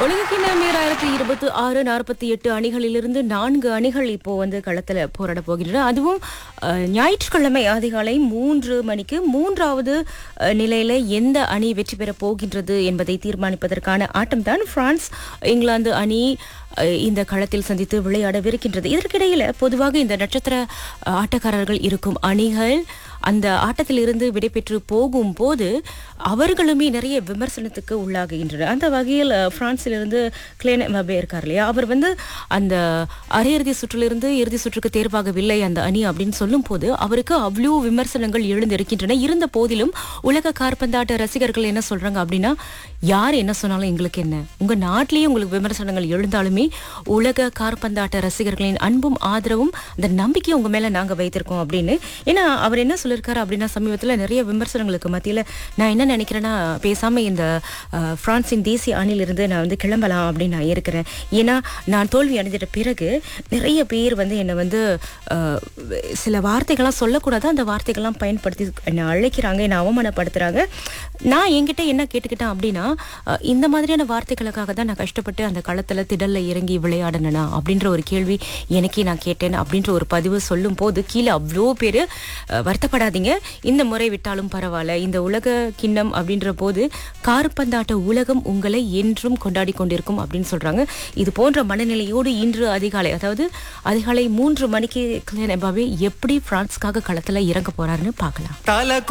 உலகக்கிண்ணம் ஈராயிரத்தி இருபத்தி ஆறு நாற்பத்தி எட்டு அணிகளிலிருந்து நான்கு அணிகள் இப்போ வந்து களத்தில் போராட போகின்றன அதுவும் அஹ், ஞாயிற்றுக்கிழமை அதிகாலை மூன்று மணிக்கு மூன்றாவது அஹ், நிலையில எந்த அணி வெற்றி பெறப் போகின்றது என்பதை தீர்மானிப்பதற்கான ஆட்டம்தான் பிரான்ஸ் இங்கிலாந்து அணி அஹ், இந்த களத்தில் சந்தித்து விளையாடவிருக்கின்றது இதற்கிடையில பொதுவாக இந்த நட்சத்திர அஹ், ஆட்டக்காரர்கள் இருக்கும் அணிகள் அந்த ஆட்டத்திலிருந்து விடைபெற்று போகும்போது அவர்களுமே நிறைய விமர்சனத்துக்கு உள்ளாகுகின்றனர் அந்த வகையில் அஹ், பிரான்சிலிருந்து கிளேன் மபே இருக்கார் இல்லையா அவர் வந்து அந்த அரையிறுதி சுற்றிலிருந்து இறுதி சுற்றுக்கு தேர்வாகவில்லை அந்த அணி அப்படின்னு சொல்லும் போது அவருக்கு அவ்வளோ விமர்சனங்கள் எழுந்திருக்கின்றன இருந்த போதிலும் உலக கார்பந்தாட்ட ரசிகர்கள் என்ன சொல்றாங்க அப்படின்னா யார் என்ன சொன்னாலும் எங்களுக்கு என்ன உங்க நாட்டிலேயே உங்களுக்கு விமர்சனங்கள் எழுந்தாலுமே உலக கார்பந்தாட்ட ரசிகர்களின் அன்பும் ஆதரவும் அந்த நம்பிக்கையும் உங்க மேல நாங்க வைத்திருக்கோம் அப்படின்னு ஏன்னா அவர் என்ன சொல்லியிருக்காரு அப்படின்னா சமீபத்துல நிறைய விமர்சனங்களுக்கு மத்தியில நான் என்ன நினைக்கிறேன்னா பேசாம இந்த அஹ், பிரான்சின் தேசிய அணிலிருந்து நான் வந்து கிளம்பலாம் அப்படின்னு நான் இருக்கிறேன் ஏன்னா நான் தோல்வி அடைஞ்சிட்ட பிறகு நிறைய பேர் வந்து என்னை வந்து அஹ், சில வார்த்தைகள்லாம் சொல்லக்கூடாது அந்த வார்த்தைகள்லாம் பயன்படுத்தி என்னை அழைக்கிறாங்க என்னை அவமானப்படுத்துறாங்க நான் என்கிட்ட என்ன கேட்டுக்கிட்டேன் அப்படின்னா அஹ், இந்த மாதிரியான வார்த்தைகளுக்காக தான் நான் கஷ்டப்பட்டு அந்த களத்துல திடல்ல இறங்கி விளையாடனா அப்படின்ற ஒரு கேள்வி எனக்கே நான் கேட்டேன் அப்படின்ற ஒரு பதிவு சொல்லும் போது கீழே அவ்வளோ பேர் வருத்தப்படாதீங்க இந்த முறை விட்டாலும் பரவாயில்ல இந்த உலக கிண்ணம் அப்படின்ற போது கார்பந்தாட்ட உலகம் உங்களை என்றும் கொண்டாடி கொண்டிருக்கும் அப்படின்னு சொல்றாங்க இது போன்ற மனநிலையோடு இன்று அதிகாலை அதாவது அதிகாலை மூன்று மணிக்கு கிளியன் எம்பாவே எப்படி பிரான்ஸ்க்காக களத்துல இறங்க போறாருன்னு பார்க்கலாம் தல